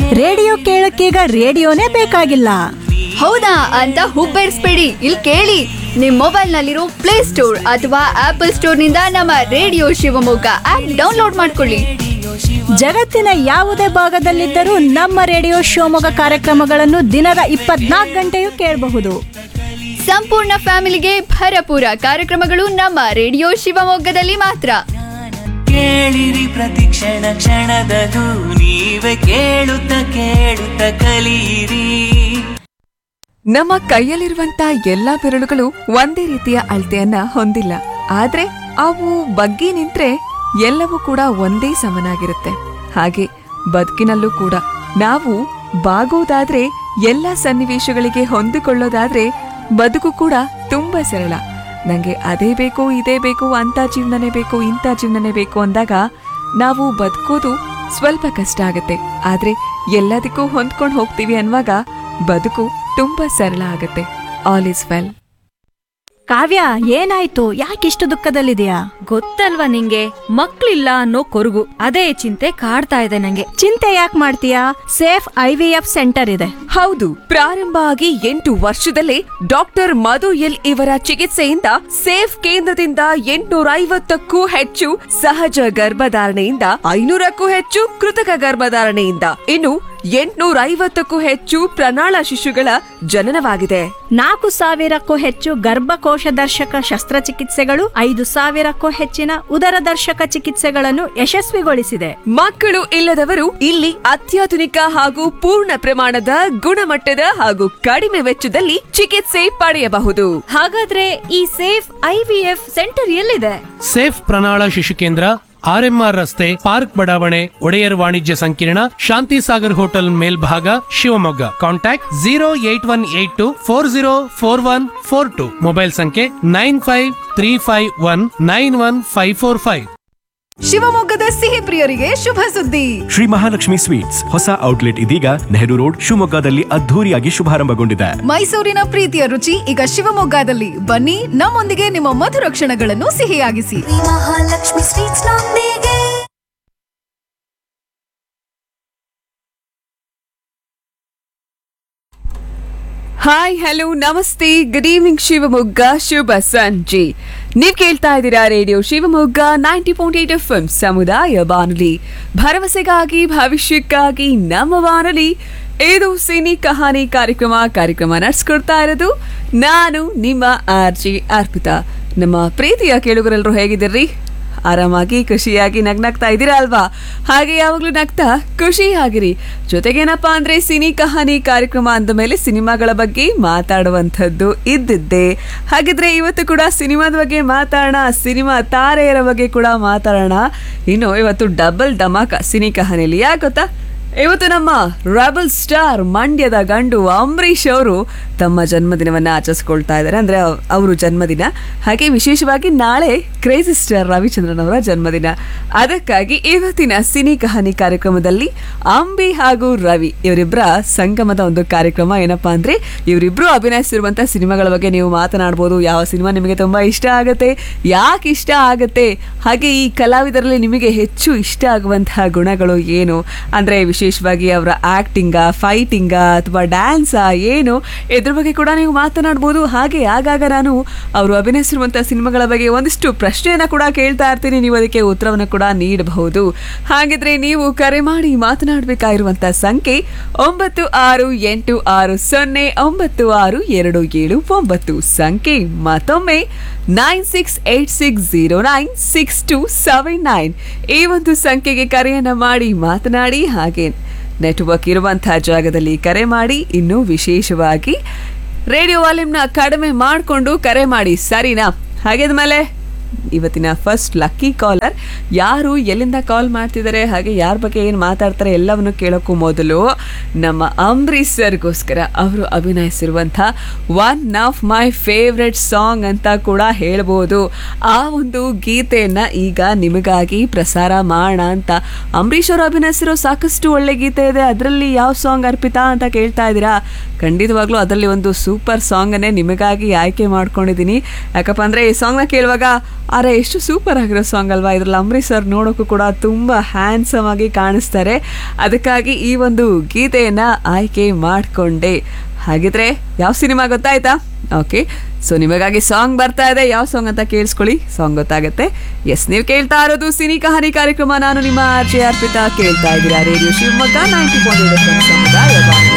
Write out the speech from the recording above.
Radio ಕೇಳಕ್ಕೀಗ ರೇಡಿಯೋನೇ ಬೇಕಾಗಿಲ್ಲ ಹೌದಾ ಅಂತ ಹುಬ್ಬೇರಿಸ್ಬೇಡಿ ಇಲ್ಲಿ ಕೇಳಿ ನಿಮ್ ಮೊಬೈಲ್ ನಲ್ಲಿರೋ ಪ್ಲೇ ಸ್ಟೋರ್ ಅಥವಾ ಆಪಲ್ ಸ್ಟೋರ್ ನಿಂದ ನಮ್ಮ ರೇಡಿಯೋ ಶಿವಮೊಗ್ಗ ಆಪ್ ಡೌನ್ಲೋಡ್ ಮಾಡ್ಕೊಳ್ಳಿ ಜಗತ್ತಿನ ಯಾವುದೇ ಭಾಗದಲ್ಲಿದ್ದರೂ ನಮ್ಮ ರೇಡಿಯೋ ಶಿವಮೊಗ್ಗ ಕಾರ್ಯಕ್ರಮಗಳನ್ನು ದಿನದ ಇಪ್ಪತ್ನಾಲ್ಕು ಗಂಟೆಯೂ ಕೇಳಬಹುದು ಸಂಪೂರ್ಣ ಫ್ಯಾಮಿಲಿಗೆ ಭರಪೂರ ಕಾರ್ಯಕ್ರಮಗಳು ನಮ್ಮ ರೇಡಿಯೋ ಶಿವಮೊಗ್ಗದಲ್ಲಿ ಮಾತ್ರ ಕೇಳಿರಿ ಪ್ರತಿ ಕ್ಷಣ ಕ್ಷಣದದು ನೀವೇ ಕೇಳುತ್ತ ಕೇಳುತ್ತ ಕಲಿಯಿರಿ ನಮ್ಮ ಕೈಯಲ್ಲಿರುವಂತ ಎಲ್ಲಾ ಬೆರಳುಗಳು ಒಂದೇ ರೀತಿಯ ಅಳತೆಯನ್ನ ಹೊಂದಿಲ್ಲ ಆದ್ರೆ ಅವು ಬಗ್ಗಿ ನಿಂತ್ರೆ ಎಲ್ಲವೂ ಕೂಡ ಒಂದೇ ಸಮನಾಗಿರುತ್ತೆ ಹಾಗೆ ಬದುಕಿನಲ್ಲೂ ಕೂಡ ನಾವು ಬಾಗೋದಾದ್ರೆ ಎಲ್ಲ ಸನ್ನಿವೇಶಗಳಿಗೆ ಹೊಂದಿಕೊಳ್ಳೋದಾದ್ರೆ ಬದುಕು ಕೂಡ ತುಂಬಾ ಸರಳ ನಂಗೆ ಅದೇ ಬೇಕು ಇದೇ ಬೇಕು ಅಂತ ಜೀವನನೇ ಬೇಕು ಇಂಥ ಜೀವನನೇ ಬೇಕು ಅಂದಾಗ ನಾವು ಬದುಕೋದು ಸ್ವಲ್ಪ ಕಷ್ಟ ಆಗತ್ತೆ ಆದ್ರೆ ಎಲ್ಲದಕ್ಕೂ ಹೊಂದ್ಕೊಂಡು ಹೋಗ್ತೀವಿ ಅನ್ನುವಾಗ ಬದುಕು ತುಂಬಾ ಸರಳ ಆಗತ್ತೆ ಆಲ್ ಇಸ್ ವೆಲ್ ಕಾವ್ಯ ಏನಾಯ್ತು ಯಾಕಿಷ್ಟು ದುಃಖದಲ್ಲಿದೆಯಾ ಗೊತ್ತಲ್ವಾ ನಿಂಗೆ ಮಕ್ಳಿಲ್ಲ ಅನ್ನೋ ಕೊರಗು ಅದೇ ಚಿಂತೆ ಕಾಡ್ತಾ ಇದೆ ನಂಗೆ ಚಿಂತೆ ಯಾಕೆ ಮಾಡ್ತೀಯಾ safe I V F centre ಇದೆ ಹೌದು ಪ್ರಾರಂಭ ಆಗಿ ಎಂಟು ವರ್ಷದಲ್ಲೇ ಡಾಕ್ಟರ್ ಮಧು ಎಲ್ ಇವರ ಚಿಕಿತ್ಸೆಯಿಂದ ಸೇಫ್ ಕೇಂದ್ರದಿಂದ ಎಂಟುನೂರ ಐವತ್ತಕ್ಕೂ ಹೆಚ್ಚು ಸಹಜ ಗರ್ಭಧಾರಣೆಯಿಂದ ಐನೂರಕ್ಕೂ ಹೆಚ್ಚು ಕೃತಕ ಗರ್ಭಧಾರಣೆಯಿಂದ ಇನ್ನು ಎಂಟುನೂರ ಐವತ್ತಕ್ಕೂ ಹೆಚ್ಚು ಪ್ರಣಾಳ ಶಿಶುಗಳ ಜನನವಾಗಿದೆ ನಾಲ್ಕು ಸಾವಿರಕ್ಕೂ ಹೆಚ್ಚು ಗರ್ಭಕೋಶ ದರ್ಶಕ ಶಸ್ತ್ರಚಿಕಿತ್ಸೆಗಳು ಐದು ಸಾವಿರಕ್ಕೂ ಹೆಚ್ಚಿನ ಉದರ ದರ್ಶಕ ಚಿಕಿತ್ಸೆಗಳನ್ನು ಯಶಸ್ವಿಗೊಳಿಸಿದೆ ಮಕ್ಕಳು ಇಲ್ಲದವರು ಇಲ್ಲಿ ಅತ್ಯಾಧುನಿಕ ಹಾಗೂ ಪೂರ್ಣ ಪ್ರಮಾಣದ ಗುಣಮಟ್ಟದ ಹಾಗೂ ಕಡಿಮೆ ವೆಚ್ಚದಲ್ಲಿ ಚಿಕಿತ್ಸೆ ಪಡೆಯಬಹುದು ಹಾಗಾದ್ರೆ ಈ safe I V F centre ಎಲ್ಲಿದೆ ಸೇಫ್ ಪ್ರಣಾಳ ಶಿಶು ಕೇಂದ್ರ ಆರ್ಎಂಆರ್ ರಸ್ತೆ ಪಾರ್ಕ್ ಬಡಾವಣೆ ಒಡೆಯರ್ ವಾಣಿಜ್ಯ ಸಂಕೀರ್ಣ ಶಾಂತಿ ಸಾಗರ್ ಹೋಟೆಲ್ ಮೇಲ್ಭಾಗ Shivamogga contact zero eight one eight two four zero four one four two mobile ಸಂಖ್ಯೆ nine five three five one nine one five four five ಶಿವಮೊಗ್ಗದ ಸಿಹಿ ಪ್ರಿಯರಿಗೆ ಶುಭ ಸುದ್ದಿ ಶ್ರೀ ಮಹಾಲಕ್ಷ್ಮಿ ಸ್ವೀಟ್ಸ್ ಹೊಸ ಔಟ್ಲೆಟ್ ಇದೀಗ ನೆಹರು ರೋಡ್ ಶಿವಮೊಗ್ಗದಲ್ಲಿ ಅದ್ಧೂರಿಯಾಗಿ ಶುಭಾರಂಭಗೊಂಡಿದೆ ಮೈಸೂರಿನ ಪ್ರೀತಿಯ ರುಚಿ ಈಗ ಶಿವಮೊಗ್ಗದಲ್ಲಿ ಬನ್ನಿ ನಮ್ಮೊಂದಿಗೆ ನಿಮ್ಮ ಮಧುರ ಕ್ಷಣಗಳನ್ನು ಸಿಹಿಯಾಗಿಸಿ ಮಹಾಲಕ್ಷ್ಮಿ ಸ್ವೀಟ್ಸ್ ನೊಂದಿಗೆ ಹಾಯ್ ಹಲೋ ನಮಸ್ತೆ ಗುಡ್ ಈವ್ನಿಂಗ್ ಶಿವಮೊಗ್ಗ ಶುಭ ಸಂಜೆ ನೀವ್ ಕೇಳ್ತಾ ಇದ್ದೀರಾ radio Shivamogga ninety point eight F ಸಮುದಾಯ ಬಾನುಲಿ ಭರವಸೆಗಾಗಿ ಭವಿಷ್ಯಕ್ಕಾಗಿ ನಮ್ಮ ಬಾನುಲಿ ಇದು ಸಿನಿ ಕಹಾನಿ ಕಾರ್ಯಕ್ರಮ ಕಾರ್ಯಕ್ರಮ ನಡೆಸ್ಕೊಡ್ತಾ ಇರೋದು ನಾನು ನಿಮ್ಮ ಆರ್ ಜಿ ಅರ್ಪಿತಾ ನಮ್ಮ ಪ್ರೀತಿಯ ಕೇಳುಗರೆಲ್ಲರೂ ಹೇಗಿದ್ದೀರಿ ಆರಾಮಾಗಿ ಖುಷಿಯಾಗಿ ನಗ್ನಗ್ತಾ ಇದ್ದೀರಾ ಅಲ್ವಾ ಹಾಗೆ ಯಾವಾಗ್ಲೂ ನಗ್ತಾ ಖುಷಿಯಾಗಿರಿ ಜೊತೆಗೇನಪ್ಪಾ ಅಂದ್ರೆ ಸಿನಿ ಕಹಾನಿ ಕಾರ್ಯಕ್ರಮ ಅಂದ ಮೇಲೆ ಸಿನಿಮಾಗಳ ಬಗ್ಗೆ ಮಾತಾಡುವಂಥದ್ದು ಇದ್ದಿದ್ದೆ ಹಾಗಿದ್ರೆ ಇವತ್ತು ಕೂಡ ಸಿನಿಮಾದ ಬಗ್ಗೆ ಮಾತಾಡೋಣ ಸಿನಿಮಾ ತಾರೆಯರ ಬಗ್ಗೆ ಕೂಡ ಮಾತಾಡೋಣ ಇನ್ನು ಇವತ್ತು ಡಬಲ್ ಧಮಾಕ ಸಿನಿ ಕಹಾನಿಯಲ್ಲಿ ಯಾಕೆ ಗೊತ್ತಾ ಇವತ್ತು ನಮ್ಮ ರಾಬಲ್ ಸ್ಟಾರ್ ಮಂಡ್ಯದ ಗಂಡು ಅಂಬರೀಷ್ ಅವರು ತಮ್ಮ ಜನ್ಮದಿನವನ್ನ ಆಚರಿಸ್ಕೊಳ್ತಾ ಇದ್ದಾರೆ ಅಂದ್ರೆ ಅವ್- ಅವರು ಜನ್ಮದಿನ ಹಾಗೆ ವಿಶೇಷವಾಗಿ ನಾಳೆ ಕ್ರೇಜಿ ಸ್ಟಾರ್ ರವಿಚಂದ್ರನ್ ಅವರ ಜನ್ಮದಿನ ಅದಕ್ಕಾಗಿ ಇವತ್ತಿನ ಸಿನಿ ಕಹಾನಿ ಕಾರ್ಯಕ್ರಮದಲ್ಲಿ ಅಂಬಿ ಹಾಗೂ ರವಿ ಇವರಿಬ್ಬರ ಸಂಗಮದ ಒಂದು ಕಾರ್ಯಕ್ರಮ ಏನಪ್ಪಾ ಅಂದ್ರೆ ಇವರಿಬ್ರು ಅಭಿನಯಿಸಿರುವಂತಹ ಸಿನಿಮಾಗಳ ಬಗ್ಗೆ ನೀವು ಮಾತನಾಡ್ಬೋದು ಯಾವ ಸಿನಿಮಾ ನಿಮಗೆ ತುಂಬಾ ಇಷ್ಟ ಆಗುತ್ತೆ ಯಾಕೆ ಇಷ್ಟ ಆಗುತ್ತೆ ಹಾಗೆ ಈ ಕಲಾವಿದರಲ್ಲಿ ನಿಮಗೆ ಹೆಚ್ಚು ಇಷ್ಟ ಆಗುವಂತಹ ಗುಣಗಳು ಏನು ಅಂದ್ರೆ ವಿಶೇಷವಾಗಿ ಅವರ ಆಕ್ಟಿಂಗ ಫೈಟಿಂಗ ಅಥವಾ ಡ್ಯಾನ್ಸಾ ಏನು ಇದ್ರ ಬಗ್ಗೆ ಕೂಡ ನೀವು ಮಾತನಾಡ್ಬೋದು ಹಾಗೆ ಆಗಾಗ ನಾನು ಅವರು ಅಭಿನಯಿಸಿರುವಂತಹ ಸಿನಿಮಾಗಳ ಬಗ್ಗೆ ಒಂದಿಷ್ಟು ಪ್ರಶ್ನೆಯನ್ನ ಕೂಡ ಕೇಳ್ತಾ ಇರ್ತೀನಿ ನೀವು ಅದಕ್ಕೆ ಉತ್ತರವನ್ನು ಕೂಡ ನೀಡಬಹುದು ಹಾಗಿದ್ರೆ ನೀವು ಕರೆ ಮಾಡಿ ಮಾತನಾಡಬೇಕಾಗಿರುವಂತಹ ಸಂಖ್ಯೆ ಒಂಬತ್ತು ಆರು ಎಂಟು ಆರು ಸೊನ್ನೆ ಒಂಬತ್ತು ಆರು ಎರಡು ಏಳು ಒಂಬತ್ತು ಸಂಖ್ಯೆ ಮತ್ತೊಮ್ಮೆ nine six eight six zero nine six two seven nine ಈ ಒಂದು ಸಂಖ್ಯೆಗೆ ಕರೆಯನ್ನ ಮಾಡಿ ಮಾತನಾಡಿ ಹಾಗೆ ನೆಟ್ವರ್ಕ್ ಇರುವಂತಹ ಜಾಗದಲ್ಲಿ ಕರೆ ಮಾಡಿ ಇನ್ನೂ ವಿಶೇಷವಾಗಿ ರೇಡಿಯೋ ವಾಲ್ಯೂಮ್ನ ಕಡಿಮೆ ಮಾಡಿಕೊಂಡು ಕರೆ ಮಾಡಿ ಸರಿನಾ ಹಾಗಿದ್ಮೇಲೆ ಇವತ್ತಿನ ಫಸ್ಟ್ ಲಕ್ಕಿ ಕಾಲರ್ ಯಾರು ಎಲ್ಲಿಂದ ಕಾಲ್ ಮಾಡ್ತಿದ್ದಾರೆ ಹಾಗೆ ಯಾರ ಬಗ್ಗೆ ಏನು ಮಾತಾಡ್ತಾರೆ ಎಲ್ಲವನ್ನು ಕೇಳೋಕ್ಕೂ ಮೊದಲು ನಮ್ಮ ಅಂಬರೀಷ್ ಸರ್ಗೋಸ್ಕರ ಅವರು ಅಭಿನಯಿಸಿರುವಂಥ one of my favourite song ಅಂತ ಕೂಡ ಹೇಳ್ಬೋದು ಆ ಒಂದು ಗೀತೆಯನ್ನ ಈಗ ನಿಮಗಾಗಿ ಪ್ರಸಾರ ಮಾಡೋಣ ಅಂತ ಅಂಬರೀಷ್ ಅವರು ಅಭಿನಯಿಸಿರೋ ಸಾಕಷ್ಟು ಒಳ್ಳೆ ಗೀತೆ ಇದೆ ಅದರಲ್ಲಿ ಯಾವ ಸಾಂಗ್ ಅರ್ಪಿತಾ ಅಂತ ಕೇಳ್ತಾ ಇದ್ದೀರಾ ಖಂಡಿತವಾಗ್ಲೂ ಅದರಲ್ಲಿ ಒಂದು ಸೂಪರ್ ಸಾಂಗನ್ನೇ ನಿಮಗಾಗಿ ಆಯ್ಕೆ ಮಾಡ್ಕೊಂಡಿದ್ದೀನಿ ಯಾಕಪ್ಪ ಅಂದರೆ ಈ ಸಾಂಗ್ನ ಕೇಳುವಾಗ ಅರೆ ಎಷ್ಟು ಸೂಪರ್ ಆಗಿರೋ ಸಾಂಗ್ ಅಲ್ವಾ ಇದ್ರಲ್ಲಿ ಅಂಬರೀಶ್ ಸರ್ ನೋಡೋಕ್ಕೂ ಕೂಡ ತುಂಬ ಹ್ಯಾಂಡ್ಸಮ್ ಆಗಿ ಕಾಣಿಸ್ತಾರೆ ಅದಕ್ಕಾಗಿ ಈ ಒಂದು ಗೀತೆಯನ್ನ ಆಯ್ಕೆ ಮಾಡಿಕೊಂಡೆ ಹಾಗಿದ್ರೆ ಯಾವ ಸಿನಿಮಾ ಗೊತ್ತಾಯ್ತಾ ಓಕೆ ಸೊ ನಿಮಗಾಗಿ ಸಾಂಗ್ ಬರ್ತಾ ಇದೆ ಯಾವ ಸಾಂಗ್ ಅಂತ ಕೇಳಿಸ್ಕೊಳ್ಳಿ ಸಾಂಗ್ ಗೊತ್ತಾಗುತ್ತೆ ಎಸ್ ನೀವು ಕೇಳ್ತಾ ಇರೋದು ಸಿನಿ ಕಹಾನಿ ಕಾರ್ಯಕ್ರಮ ನಾನು ನಿಮ್ಮ ಆರ್ ಜೆ ಅರ್ಪಿತಾ ಕೇಳ್ತಾ ಇದ್ದೀರಾ ರೇಡಿಯೋ ಶಿವಮೊಗ್ಗ ನೈಂಟಿ ಪಾಯಿಂಟ್ ಸಮುದಾಯ ಬಾನುಲಿ.